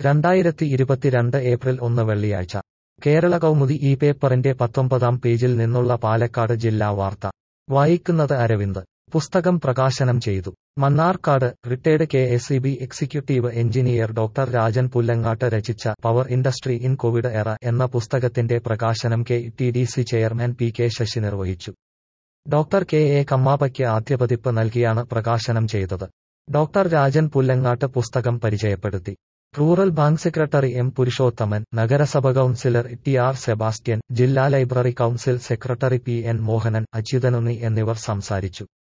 രണ്ടായിരത്തി ഇരുപത്തിരണ്ട് ഏപ്രിൽ ഒന്ന് വെള്ളിയാഴ്ച കേരള കൗമുദി ഈ പേപ്പറിന്റെ പത്തൊമ്പതാം പേജിൽ നിന്നുള്ള പാലക്കാട് ജില്ലാ വാർത്ത വായിക്കുന്നത് അരവിന്ദ് പുസ്തകം പ്രകാശനം ചെയ്തു Mannarkkad retired K S E B executive engineer doctor Rajan Pullangatt രചിച്ച power industry in Covid era എന്ന പുസ്തകത്തിന്റെ പ്രകാശനം K T D C chairman P K Sasi നിർവഹിച്ചു ഡോക്ടർ കെ എ കമ്മാപ്പയ്ക്ക് ആദ്യപതിപ്പ് നൽകിയാണ് പ്രകാശനം ചെയ്തത് ഡോക്ടർ രാജൻ പുല്ലങ്ങാട്ട് പുസ്തകം പരിചയപ്പെടുത്തി rural bank secretary M Purushothaman നഗരസഭ കൌൺസിലർ ടി ആർ സെബാസ്റ്റ്യൻ ജില്ലാ library council secretary P N Mohanan Achuthanunni എന്നിവർ സംസാരിച്ചു